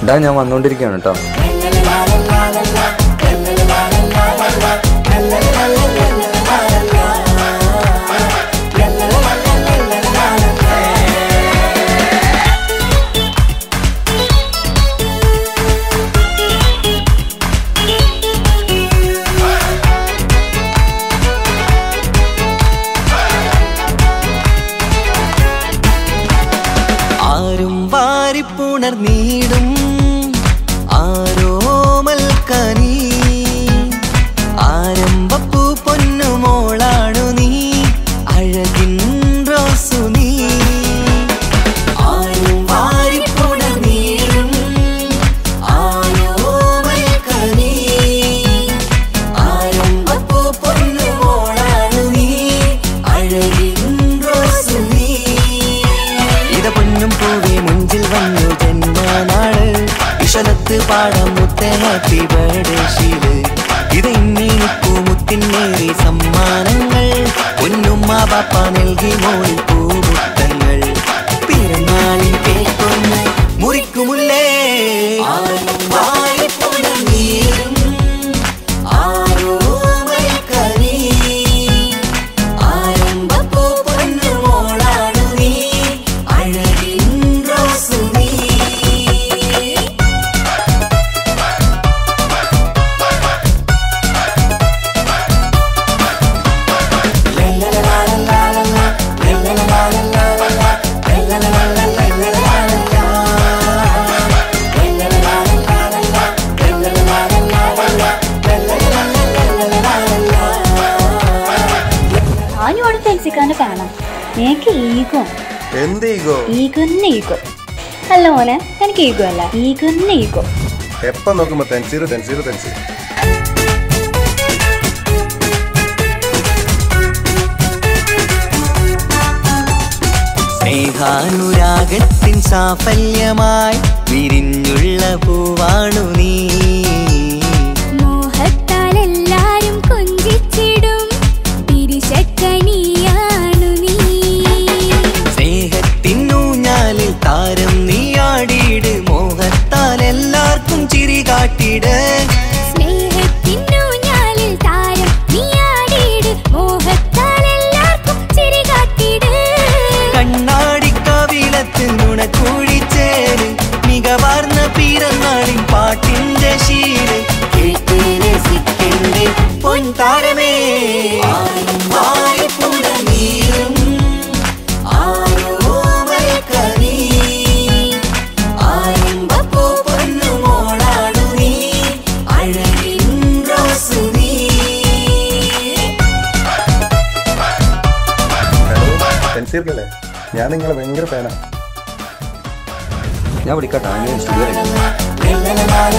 ഡാ ഞാൻ വന്നോണ്ടിരിക്കുകയാണ് കേട്ടോ ആരും വാരിപ്പുണർന്നീടും ആരോമൽക്കനി ആരംഭപ്പൂ പൊന്നുമോളാണു നീ അഴകിൻ റോസു നീ ആരും വാരിപ്പുണർന്നീടും ആരോമൽക്കനി ആരംഭപ്പൂ പൊന്നുമോളാണു നീ അഴകിൻ റോസു നീ ഇത പൊന്നും പൂവേ മുഞ്ചിൽ വന്നു ജന്മനാള് ഇഷലത്ത് പാടം മുത്ത ഹാപ്പി ബർത്ത്ഡേ ഷീല് ഇത് ഇന്നിനിപ്പൂ മുത്തിനേറി സമ്മാനങ്ങൾ പൊന്നുമ്മ ബാപ്പ നൽകി മോളിൽ പൂമുത്തങ്ങൾ പിറന്നാളിൽ കേക്കൊന്ന് മുറിക്കുമുല്ലേ ആരും വാരിപ്പുണർന്നീരും ആരോമൽക്കനി ആരംഭപ്പൂ പൊന്നുമോളാണു നീ അഴകിൻ റോസു നീ ഞാനുമാണ് ഫെൻസിക്കാന്റെ ഫാനാ എനിക്ക് ഈഗോ എന്ത് ഈഗോ ഈഗോന്നെ ഈഗോ അല്ല മോനെ എനിക്ക് ഈഗോ അല്ല ഈഗോന്നെ ഈഗോ എപ്പം നോക്കുമ്പോ തെൻസീറ് തെൻസീറ് തെൻസീർ സ്നേഹാനുരാഗത്തിൻ സാഫല്യമായി വിരിഞ്ഞുള്ള പൂവാണു നീ മോഹത്താൽ എല്ലാരും കൊഞ്ചിച്ചിടും പിരിശക്കനിയാണു നീ സ്നേഹത്തിനൂഞ്ഞാലിൽ താരം നീയാടിയിട് മോഹത്താൽ എല്ലാവർക്കും ചിരി കാട്ടിട് സ്നേഹത്തിനൂഞ്ഞാലിൽ താരം നീയാടിയിട് മോഹത്താൽ എല്ലാവർക്കും ചിരി കാട്ടിട് കണ്ണാടി കവിളത്ത് നുണക്കൂടിച്ചേര് മികവാർന്ന പിറന്നാളിൻ പാട്ടിന്റെ ശീല് കേട്ട് രസിക്കണ്ടേ പൊൻതാരമേ ആരും വായ്പുണർന്നീരും ആരോമൽക്കനി ആരംഭപ്പൂ പൊന്നുമോളാണു നീ അഴകിൻ റോസു നീ ഹലോ തെൻസീറിനല്ലേ ഞാൻ നിങ്ങളെ ഭയങ്കര ഫാനാ ഞാൻ വിളിക്കാട്ടോ ഞാൻ സ്റ്റുഡിയോ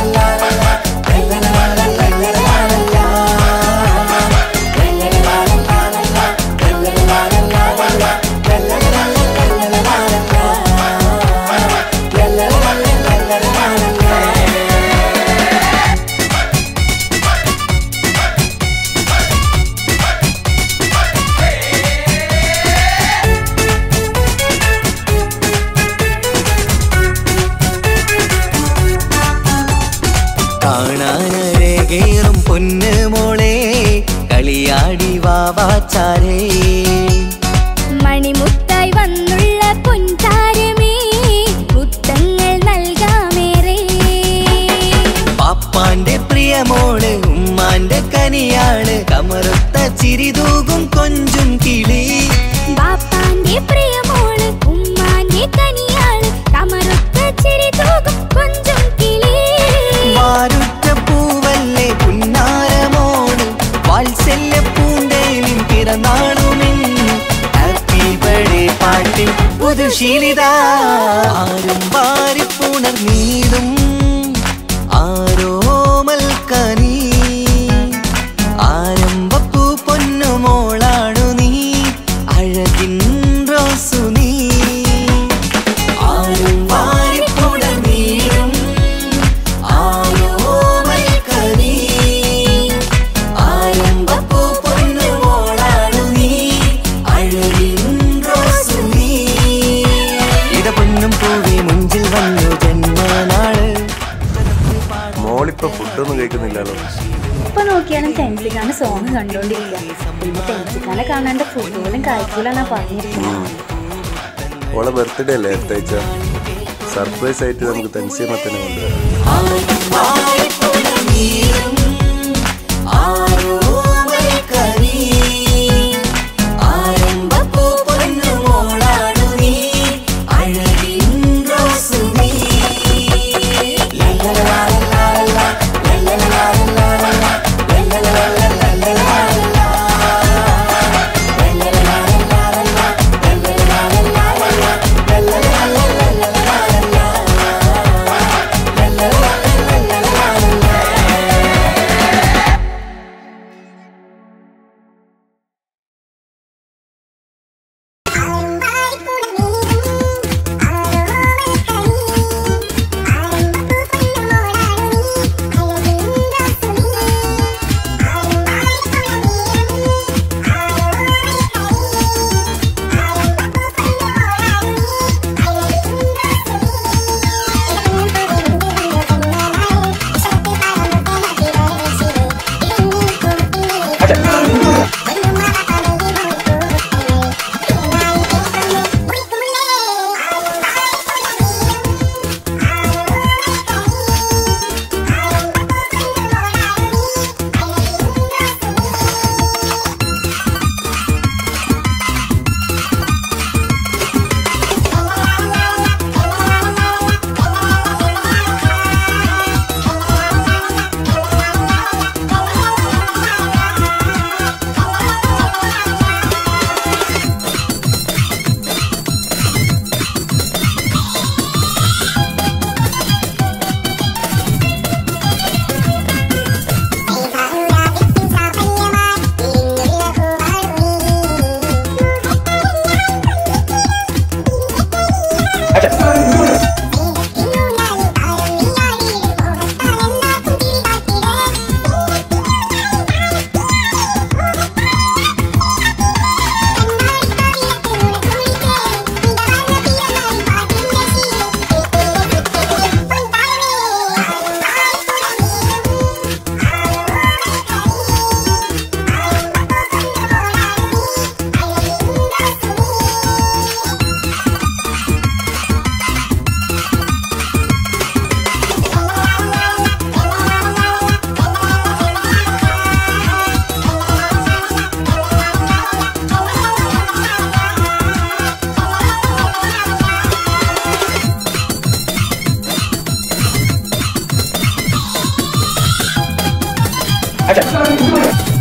കാണാനരകേറും പൊന്ന് മോളെ കളിയാടി വാവാച്ചാരേ മണിമുത്തായി വന്നുള്ള പൊൻതാരമേ മുത്തങ്ങൾ നൽകാമേറെ പാപ്പാന്റെ പ്രിയമോള് ഉമ്മാന്റെ കനിയാള് കമറുത്ത ചിരിതൂകും കൊഞ്ചും കിളി ബാപ്പാന്റെ പ്രിയമോള് ഉമ്മാന്റെ കനിയാള് കമറുത്ത ചിരി തൂകും കൊഞ്ചും കിളി മാറുറ്റ പൂവല്ലേ പുന്നാരമോള് വാത്സല്യ പൂന്തേലിൻ പിറന്നാളുമിന്ന് ഹാപ്പി ബർത്ത്ഡേ പാട്ടിൽ പുതുശീലിത ആരും വാരിപ്പുണർന്നീടും ആരോമൽക്കനി ആരംഭപ്പൂ പൊന്നുമോളാണു നീ അഴകിൻ റോസു നീ ആരും വാരിപ്പുണർന്നീടും ആരോമൽക്കനി ആരംഭപ്പൂ പൊന്നുമോളാണു നീ അഴകിൻ റോസു നീ ഇട പൊന്നും പൂവി മുഞ്ചിൽ വന്നു ജന്മനാള് പോയാലോ ഇപ്പൊ നോക്കിയാലും തെൻസിക്കാന്റെ സോങ് കണ്ടോണ്ടിരിക്കുക പിന്നെ തെൻസിക്കാനെ കാണാണ്ട് ഫുട്ബോളും കായ്ക്കൂലെന്നാ പറഞ്ഞിരിക്കുന്നത് ഓളെ ബർത്ത്ഡേ അല്ലേ അടുത്താഴ്ച സർപ്രൈസ് ആയിട്ട് നമുക്ക് തെൻസിയമ്മത്തിനെ കൊണ്ടുവരാം Action.